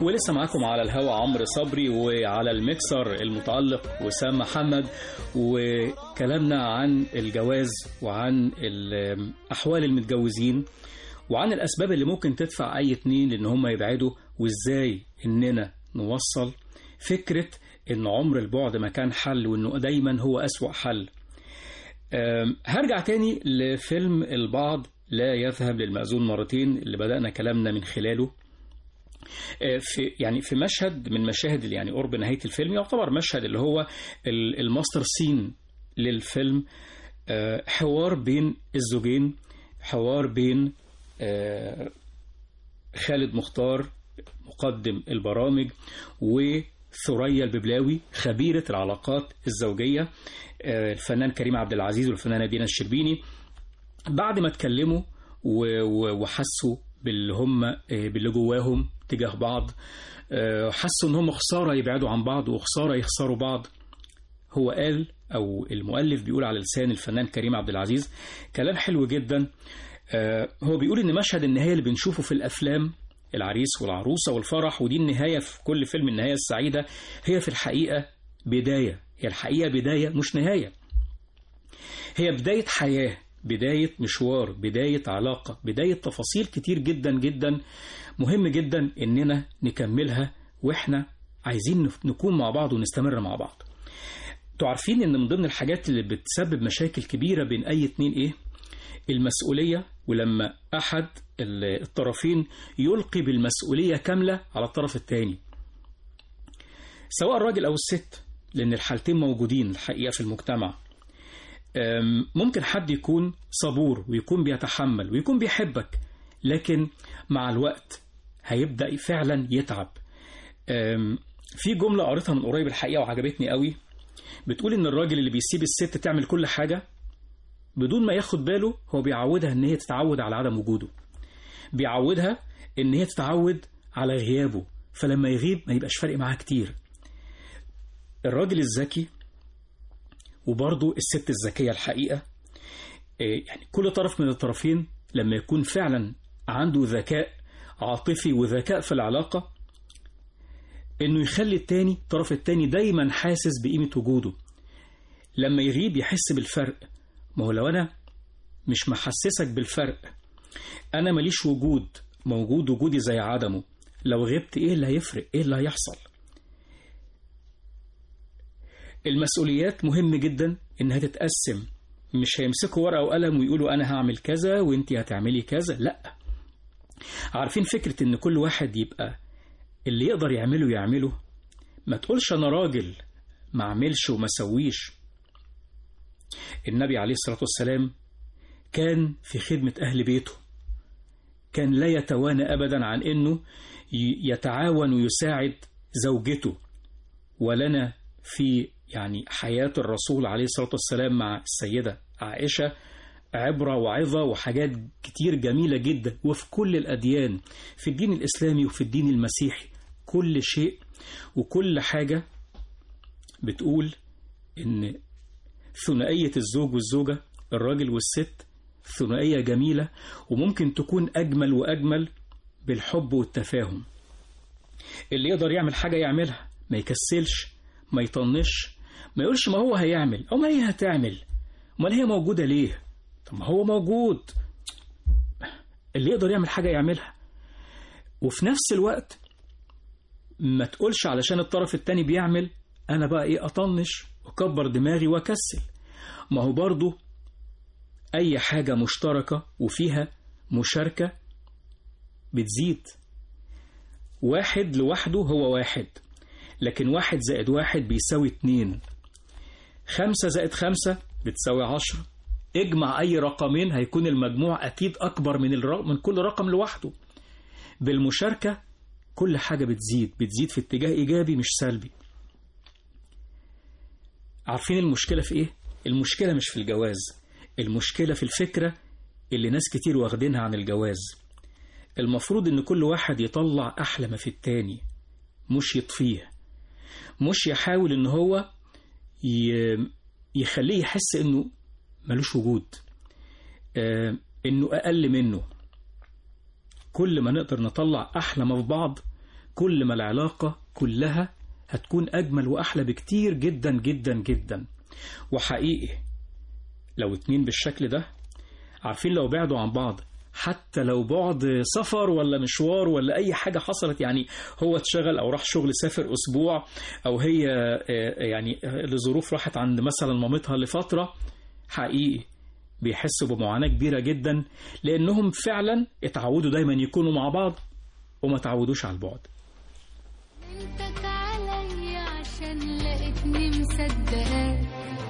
ولسه معاكم على الهوا عمرو صبري وعلى الميكسر المتألق وسام محمد وكلامنا عن الجواز وعن ال- أحوال المتجوزين وعن الأسباب اللي ممكن تدفع أي اتنين لأن هم يبعدوا وإزاي إننا نوصل فكرة إن عمر البعد ما كان حل وإنه دايما هو أسوأ حل أم، هرجع تاني لفيلم البعض لا يذهب للمأذون مرتين اللي بدأنا كلامنا من خلاله آه، في يعني في مشهد من مشاهد اللي يعني قرب نهاية الفيلم يعتبر مشهد اللي هو ال- الماستر سين للفيلم آه، حوار بين الزوجين حوار بين آه، خالد مختار مقدم البرامج وثريا الببلاوي خبيرة العلاقات الزوجية آه، الفنان كريم عبد العزيز والفنانة دينا الشربيني بعد ما اتكلموا و- و- وحسوا باللي هم آه، باللي جواهم تجاه بعض آه، حسوا ان هم خسارة يبعدوا عن بعض وخسارة يخسروا بعض هو قال او المؤلف بيقول على لسان الفنان كريم عبد العزيز كلام حلو جدا آه، هو بيقول ان مشهد النهايه اللي بنشوفه في الافلام العريس والعروسه والفرح ودي النهايه في كل فيلم النهايه السعيده هي في الحقيقه بدايه هي الحقيقه بدايه مش نهايه هي بدايه حياه بدايه مشوار بدايه علاقه بدايه تفاصيل كتير جدا جدا مهم جدا اننا نكملها واحنا عايزين نكون مع بعض ونستمر مع بعض انتوا عارفين ان من ضمن الحاجات اللي بتسبب مشاكل كبيره بين اي اتنين ايه المسؤوليه ولما احد ال- الطرفين يلقي بالمسؤوليه كامله على الطرف الثاني سواء الراجل او الست لان الحالتين موجودين الحقيقه في المجتمع أم، ممكن حد يكون صبور ويكون بيتحمل ويكون بيحبك لكن مع الوقت هيبدأ فعلا يتعب أم، في جملة قريتها من قريب الحقيقة وعجبتني قوي بتقول ان الراجل اللي بيسيب الست تعمل كل حاجة بدون ما ياخد باله هو بيعودها ان هي تتعود على عدم وجوده بيعودها ان هي تتعود على غيابه فلما يغيب ما يبقاش فارق معاها كتير الراجل الذكي وبرضه الست الذكية الحقيقة إيه، يعني كل طرف من الطرفين لما يكون فعلا عنده ذكاء عاطفي وذكاء في العلاقة انه يخلي التاني الطرف التاني دايما حاسس بقيمة وجوده لما يغيب يحس بالفرق ما هو لو انا مش محسسك بالفرق انا ماليش وجود موجود وجودي زي عدمه لو غبت ايه اللي هيفرق ايه اللي هيحصل المسؤوليات مهم جدا انها تتقسم مش هيمسكوا ورقه وقلم ويقولوا انا هعمل كذا وانت هتعملي كذا لا عارفين فكره ان كل واحد يبقى اللي يقدر يعمله يعمله ما تقولش انا راجل ما اعملش وما سويش النبي عليه الصلاه والسلام كان في خدمه اهل بيته كان لا يتوانى ابدا عن انه ي- يتعاون ويساعد زوجته ولنا في يعني حياة الرسول عليه الصلاة والسلام مع السيدة عائشة عبرة وعظة وحاجات كتير جميلة جدا وفي كل الأديان في الدين الإسلامي وفي الدين المسيحي كل شيء وكل حاجة بتقول إن ثنائية الزوج والزوجة الراجل والست ثنائية جميلة وممكن تكون أجمل وأجمل بالحب والتفاهم اللي يقدر يعمل حاجة يعملها ما يكسلش ما يطنش ما يقولش ما هو هيعمل أو ما هي هتعمل امال هي موجودة ليه طب ما هو موجود اللي يقدر يعمل حاجة يعملها وفي نفس الوقت ما تقولش علشان الطرف التاني بيعمل أنا بقى إيه أطنش وكبر دماغي وأكسل ما هو برضو أي حاجة مشتركة وفيها مشاركة بتزيد واحد لوحده هو واحد لكن واحد زائد واحد بيساوي اتنين خمسة زائد خمسة بتساوي عشرة اجمع أي رقمين هيكون المجموع أكيد أكبر من, الر... من كل رقم لوحده بالمشاركة كل حاجة بتزيد بتزيد في اتجاه إيجابي مش سلبي عارفين المشكلة في إيه؟ المشكلة مش في الجواز المشكلة في الفكرة اللي ناس كتير واخدينها عن الجواز المفروض إن كل واحد يطلع أحلى ما في التاني مش يطفيه مش يحاول إن هو ي... يخليه يحس إنه ملوش وجود آه إنه أقل منه كل ما نقدر نطلع أحلى ما في بعض كل ما العلاقة كلها هتكون أجمل وأحلى بكتير جدا جدا جدا وحقيقي لو اتنين بالشكل ده عارفين لو بعدوا عن بعض حتى لو بعد سفر ولا مشوار ولا أي حاجة حصلت يعني هو اتشغل أو راح شغل سافر أسبوع أو هي آه، يعني آه، لظروف راحت عند مثلا مامتها لفترة حقيقي بيحسوا بمعاناة كبيرة جدا لأنهم فعلا اتعودوا دايما يكونوا مع بعض وما تعودوش على البعد منتك عليا عشان لقيتني مصدقاك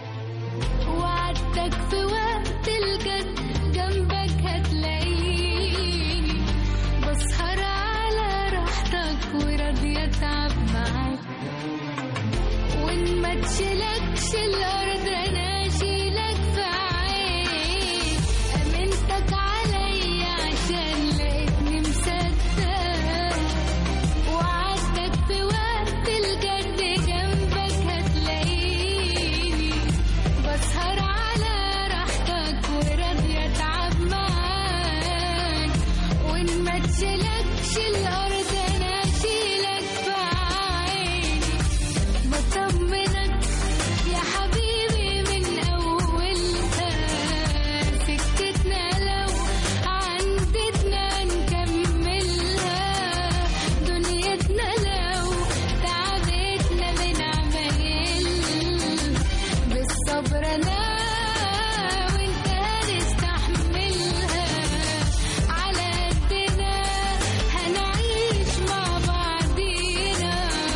وعدتك في وقت الجد جنبك هتلاقيني بسهر على راحتك وراضية اتعب معاك وان ما تشيلكش الارض انا اشيلك في عيني امنتك عليا عشان لقيتني مصدقاك وعدتك في وقت الجد جنبك هتلاقيني بسهر على راحتك وراضية اتعب معاك وان ما تشيلكش الارض انا اشيلك في عيني بطمنك يا حبيبي من اولها سكتنا لو عندتنا نكملها دنيتنا لو تعبتنا بنعمل بالصبر انا وانت هنستحملها على قدنا هنعيش مع بعضينا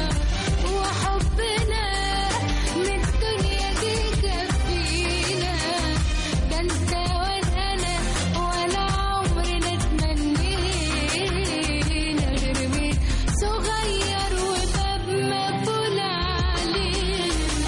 وحبنا من الدنيا دي كفينا ده انت وانا ولا عمرنا تمنينا غير بيت صغير وباب مقفول علينا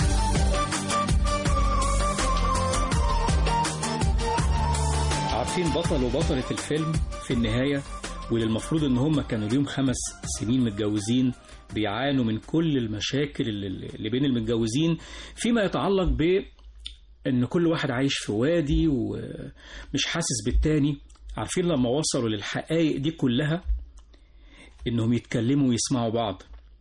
عارفين بطل وبطلة الفيلم في النهاية واللي المفروض ان هم كانوا ليهم خمس سنين متجوزين بيعانوا من كل المشاكل اللي, اللي بين المتجوزين فيما يتعلق ب ان كل واحد عايش في وادي ومش حاسس بالتاني عارفين لما وصلوا للحقائق دي كلها انهم يتكلموا ويسمعوا بعض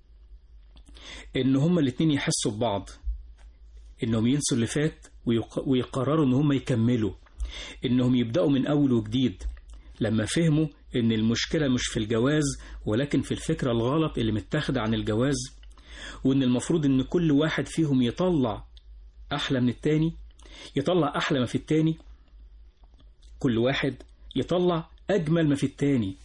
ان هما الاتنين يحسوا ببعض انهم ينسوا اللي فات ويق- ويقرروا ان هما يكملوا انهم يبداوا من اول وجديد لما فهموا ان المشكله مش في الجواز ولكن في الفكره الغلط اللي متاخده عن الجواز وان المفروض ان كل واحد فيهم يطلع احلى من التاني يطلع احلى ما في التاني كل واحد يطلع اجمل ما في التاني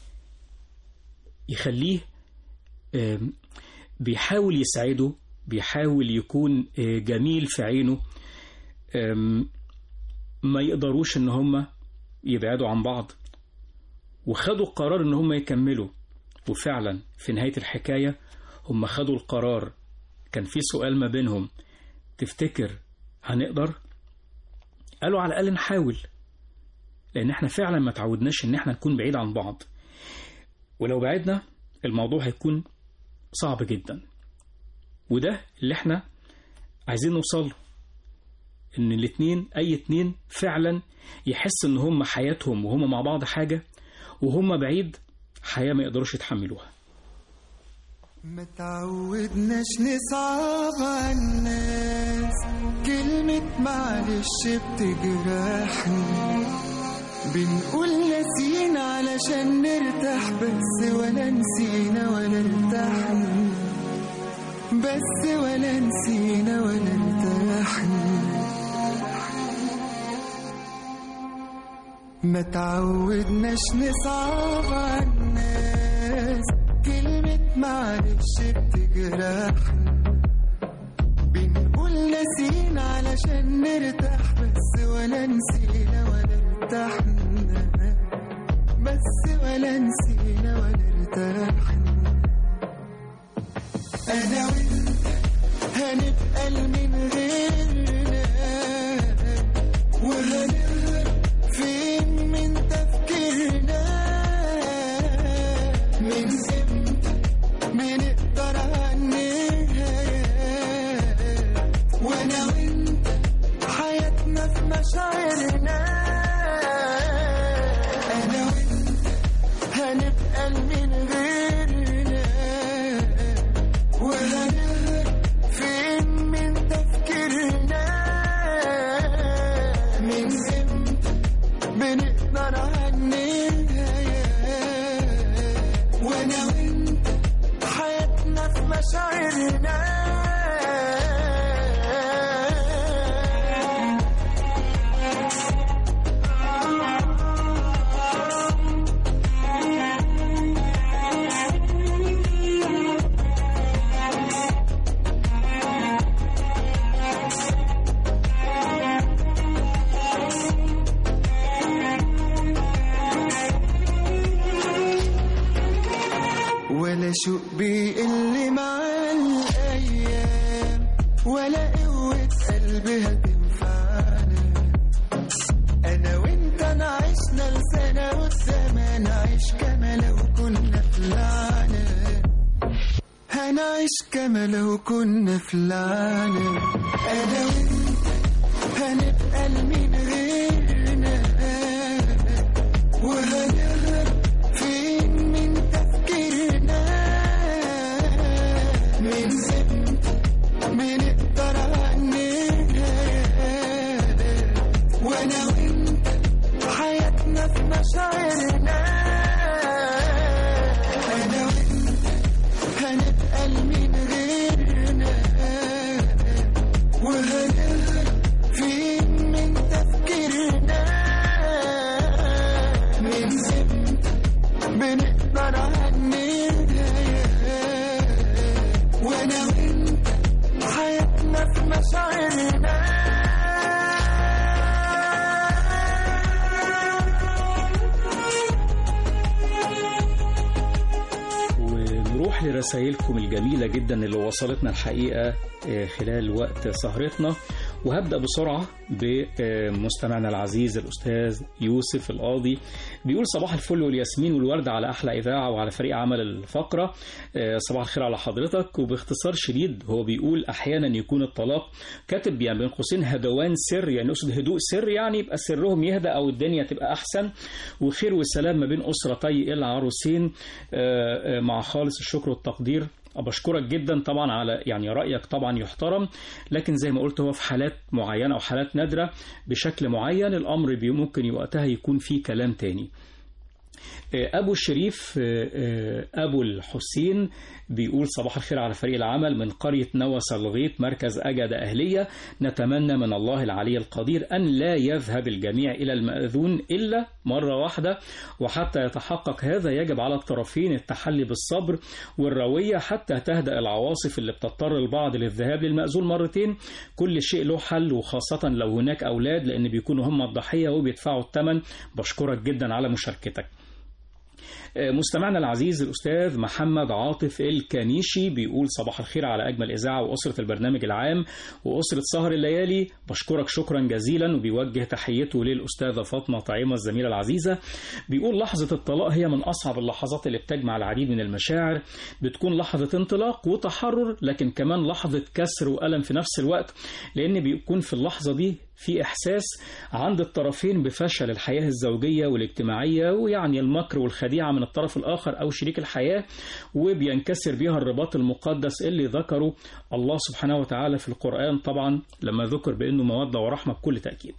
يخليه آم، بيحاول يسعده بيحاول يكون آه، جميل في عينه آم، ما يقدروش ان هم يبعدوا عن بعض وخدوا القرار ان هم يكملوا وفعلا في نهاية الحكاية هم خدوا القرار كان في سؤال ما بينهم تفتكر هنقدر قالوا على الأقل نحاول لأن احنا فعلا ما تعودناش ان احنا نكون بعيد عن بعض ولو بعدنا الموضوع هيكون صعب جدا وده اللي احنا عايزين نوصل له ان الاتنين اي اتنين فعلا يحس ان هم حياتهم وهم مع بعض حاجة وهم بعيد حياة ما يقدروش يتحملوها ما تعودناش نصعب على الناس كلمة معلش بتجرحني بنقول ناسيين علشان نرتاح بس ولا نسينا ولا ارتحنا بس ولا نسينا ولا ارتحنا ما تعودناش نصعب على الناس كلمة معلش بتجرحنا بنقول ناسينا علشان نرتاح بس ولا نسينا ولا ارتحنا بس ولا نسينا ولا ارتحنا أنا وأنت هنبقى من غيرنا وهنهرب فين من تفكيرنا من امتى بنقدر عنها وانا وانت حياتنا في مشاعرنا انا وانت هنبقى من غيرنا على قوة قلبي هتنفعنا أنا وأنت نعيشنا لسنة والزمان عيش كما لو كنا في لعنة هنعيش كما لو كنا في لعنة أنا وأنت هنبقى لمين غيرنا وهنهرب فين من تفكيرنا من امتى بنقدر عننا وانا وانت حياتنا في مشاعرنا انا وانت هنبقى لمين غيرنا وهنهرب فين من تفكيرنا من امتى بنقدر عننا وانا وانت حياتنا في مشاعرنا ونروح لرسائلكم الجميلة جدا اللي وصلتنا الحقيقة آه، خلال وقت سهرتنا وهبدأ بسرعة بمستمعنا العزيز الأستاذ يوسف القاضي بيقول صباح الفل والياسمين والورد على أحلى إذاعة وعلى فريق عمل الفقرة آه، صباح الخير على حضرتك وباختصار شديد هو بيقول أحيانا يكون الطلاق كاتب يعني بين قوسين هدوان سر يعني يقصد هدوء سر يعني يبقى سرهم يهدى أو الدنيا تبقى أحسن وخير والسلام ما بين أسرتي العروسين آه، آه، مع خالص الشكر والتقدير بشكرك جدا طبعا على يعني رأيك طبعا يحترم لكن زي ما قلت هو في حالات معينة أو حالات نادرة بشكل معين الأمر بي- ممكن وقتها يكون فيه كلام تاني أبو الشريف أبو الحسين بيقول صباح الخير على فريق العمل من قرية نوى سلغيط مركز أجد أهلية نتمنى من الله العلي القدير أن لا يذهب الجميع إلى المأذون إلا مرة واحدة وحتى يتحقق هذا يجب على الطرفين التحلي بالصبر والروية حتى تهدأ العواصف اللي بتضطر البعض للذهاب للمأذون مرتين كل شيء له حل وخاصة لو هناك أولاد لأن بيكونوا هم الضحية وبيدفعوا الثمن بشكرك جدا على مشاركتك مستمعنا العزيز الأستاذ محمد عاطف الكنيشي بيقول صباح الخير على أجمل إذاعة وأسرة البرنامج العام وأسرة سهر الليالي بشكرك شكرا جزيلا وبيوجه تحيته للأستاذة فاطمة طعيمة الزميلة العزيزة بيقول لحظة الطلاق هي من أصعب اللحظات اللي بتجمع العديد من المشاعر بتكون لحظة انطلاق وتحرر لكن كمان لحظة كسر وألم في نفس الوقت لأن بيكون في اللحظة دي في إحساس عند الطرفين بفشل الحياة الزوجية والاجتماعية ويعني المكر والخديعة من الطرف الآخر أو شريك الحياة وبينكسر بيها الرباط المقدس اللي ذكره الله سبحانه وتعالى في القرآن طبعا لما ذكر بأنه مودة ورحمة بكل تأكيد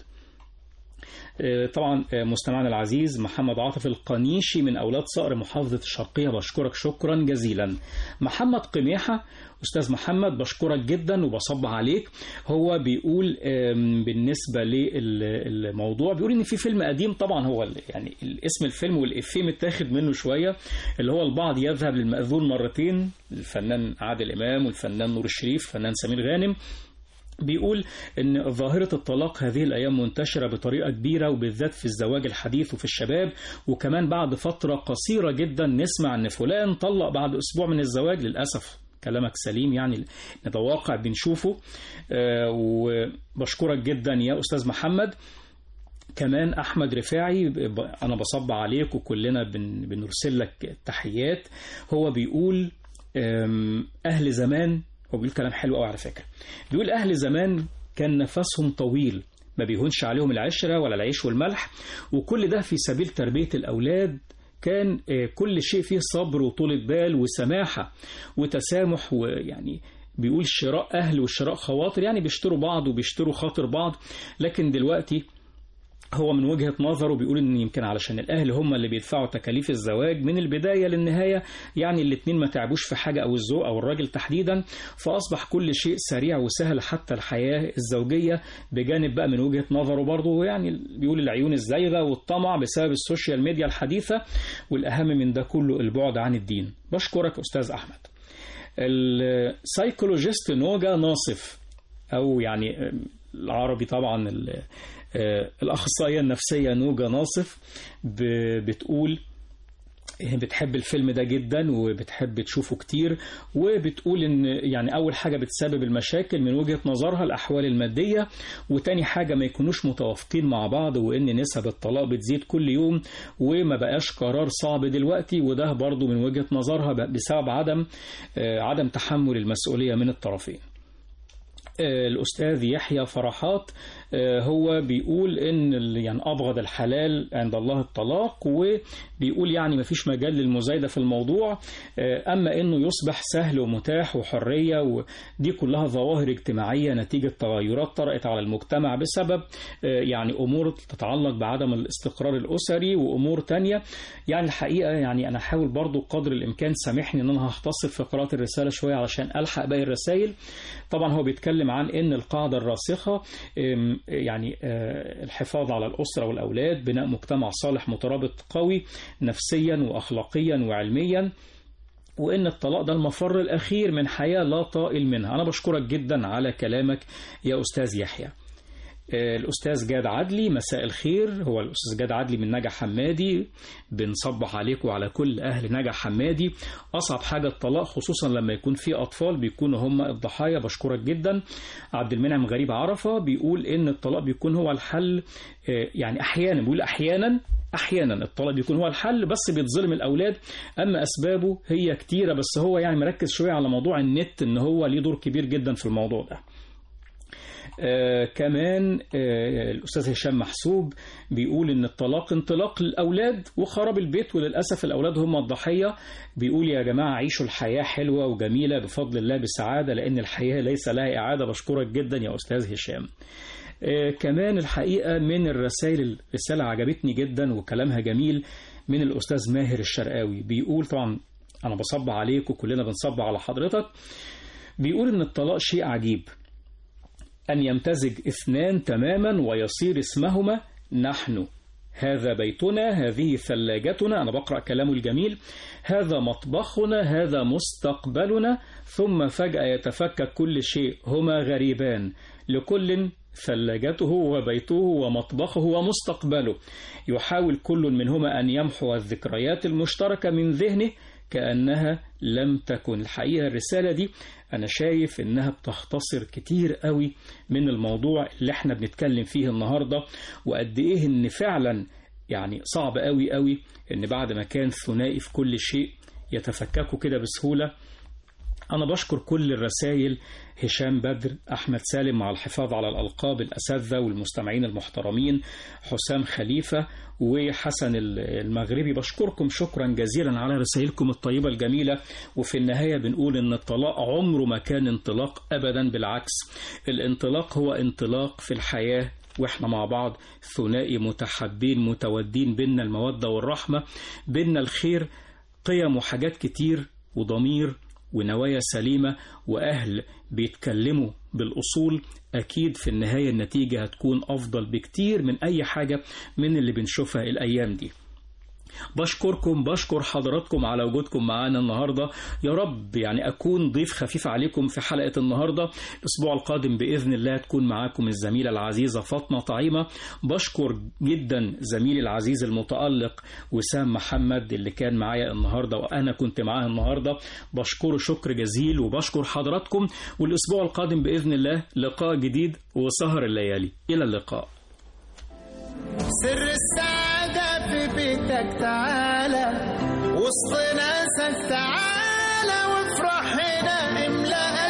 طبعا مستمعنا العزيز محمد عاطف القنيشي من أولاد صقر محافظة الشرقية بشكرك شكرا جزيلا محمد قميحة أستاذ محمد بشكرك جدا وبصب عليك هو بيقول بالنسبة للموضوع بيقول إن في فيلم قديم طبعا هو يعني اسم الفيلم والإفيه متاخد منه شوية اللي هو البعض يذهب للمأذون مرتين الفنان عادل إمام والفنان نور الشريف الفنان سمير غانم بيقول ان ظاهرة الطلاق هذه الايام منتشرة بطريقة كبيرة وبالذات في الزواج الحديث وفي الشباب وكمان بعد فترة قصيرة جدا نسمع ان فلان طلق بعد اسبوع من الزواج للأسف كلامك سليم يعني ده واقع بنشوفه آه وبشكرك جدا يا أستاذ محمد كمان أحمد رفاعي أنا بصب عليك وكلنا بن بنرسل لك تحيات هو بيقول أهل زمان هو بيقول كلام حلو قوي على فكرة بيقول أهل زمان كان نفسهم طويل ما بيهونش عليهم العشرة ولا العيش والملح وكل ده في سبيل تربية الأولاد كان كل شيء فيه صبر وطولة بال وسماحة وتسامح ويعني بيقول شراء أهل وشراء خواطر يعني بيشتروا بعض وبيشتروا خاطر بعض لكن دلوقتي هو من وجهة نظره بيقول ان يمكن علشان الاهل هم اللي بيدفعوا تكاليف الزواج من البداية للنهاية يعني الاتنين ما تعبوش في حاجة او الذوق او الراجل تحديدا فاصبح كل شيء سريع وسهل حتى الحياة الزوجية بجانب بقى من وجهة نظره برضه يعني بيقول العيون الزايغة والطمع بسبب السوشيال ميديا الحديثة والاهم من ده كله البعد عن الدين بشكرك استاذ احمد السايكولوجيست نوجا ناصف او يعني العربي طبعا الأخصائية النفسية نوجا ناصف بتقول بتحب الفيلم ده جدا وبتحب تشوفه كتير وبتقول ان يعني اول حاجه بتسبب المشاكل من وجهه نظرها الاحوال الماديه وتاني حاجه ما يكونوش متوافقين مع بعض وان نسب الطلاق بتزيد كل يوم وما بقاش قرار صعب دلوقتي وده برضو من وجهه نظرها بسبب عدم آه، عدم تحمل المسؤوليه من الطرفين آه، الأستاذ يحيى فرحات آه، هو بيقول إن ال- يعني أبغض الحلال عند الله الطلاق وبيقول يعني مفيش مجال للمزايدة في الموضوع آه، أما إنه يصبح سهل ومتاح وحرية ودي كلها ظواهر اجتماعية نتيجة تغيرات طرأت على المجتمع بسبب آه، يعني أمور تتعلق بعدم الاستقرار الأسري وأمور تانية يعني الحقيقة يعني أنا حاول برضو قدر الإمكان سامحني إن أنا هختصر في قراءة الرسالة شوية علشان ألحق باقي الرسائل طبعا هو بيتكلم عن ان القاعده الراسخه أم، يعني آه، الحفاظ على الاسره والاولاد بناء مجتمع صالح مترابط قوي نفسيا واخلاقيا وعلميا وان الطلاق ده المفر الاخير من حياه لا طائل منها انا بشكرك جدا على كلامك يا استاذ يحيى آه، الأستاذ جاد عدلي مساء الخير هو الأستاذ جاد عدلي من نجع حمادي بنصبح عليكم وعلى كل أهل نجع حمادي أصعب حاجة الطلاق خصوصا لما يكون في أطفال بيكونوا هم الضحايا بشكرك جدا عبد المنعم غريب عرفة بيقول إن الطلاق بيكون هو الحل آه، يعني أحيانا بيقول أحيانا احيانا الطلاق بيكون هو الحل بس بيتظلم الاولاد اما اسبابه هي كتيره بس هو يعني مركز شويه على موضوع النت ان هو ليه دور كبير جدا في الموضوع ده آه كمان آه الأستاذ هشام محسوب بيقول إن الطلاق انطلاق للأولاد وخراب البيت وللأسف الأولاد هم الضحية بيقول يا جماعة عيشوا الحياة حلوة وجميلة بفضل الله بسعادة لأن الحياة ليس لها إعادة بشكرك جدا يا أستاذ هشام آه كمان الحقيقة من الرسائل الرسالة عجبتني جدا وكلامها جميل من الأستاذ ماهر الشرقاوي بيقول طبعا أنا بصب عليك وكلنا بنصب على حضرتك بيقول إن الطلاق شيء عجيب أن يمتزج اثنان تماما ويصير اسمهما نحن هذا بيتنا هذه ثلاجتنا أنا بقرأ كلامه الجميل هذا مطبخنا هذا مستقبلنا ثم فجأة يتفكك كل شيء هما غريبان لكل ثلاجته وبيته ومطبخه ومستقبله يحاول كل منهما أن يمحو الذكريات المشتركة من ذهنه كأنها لم تكن الحقيقة الرسالة دي أنا شايف إنها بتختصر كتير قوي من الموضوع اللي احنا بنتكلم فيه النهاردة وقد إيه إن فعلا يعني صعب قوي قوي إن بعد ما كان ثنائي في كل شيء يتفككوا كده بسهولة أنا بشكر كل الرسائل هشام بدر أحمد سالم مع الحفاظ على الألقاب الأساتذة والمستمعين المحترمين حسام خليفة وحسن المغربي بشكركم شكرا جزيلا على رسائلكم الطيبة الجميلة وفي النهاية بنقول إن الطلاق عمره ما كان انطلاق أبدا بالعكس الانطلاق هو انطلاق في الحياة واحنا مع بعض ثنائي متحابين متودين بينا المودة والرحمة بينا الخير قيم وحاجات كتير وضمير ونوايا سليمة وأهل بيتكلموا بالأصول أكيد في النهاية النتيجة هتكون أفضل بكتير من أي حاجة من اللي بنشوفها الأيام دي بشكركم بشكر حضراتكم على وجودكم معانا النهاردة يا رب يعني أكون ضيف خفيف عليكم في حلقة النهاردة الأسبوع القادم بإذن الله تكون معاكم الزميلة العزيزة فاطمة طعيمة بشكر جدا زميلي العزيز المتألق وسام محمد اللي كان معايا النهاردة وأنا كنت معاه النهاردة بشكره شكر جزيل وبشكر حضراتكم والأسبوع القادم بإذن الله لقاء جديد وسهر الليالي إلى اللقاء سر السعادة في بيتك تعالى وسط ناسك تعالى وافرح هنا املأ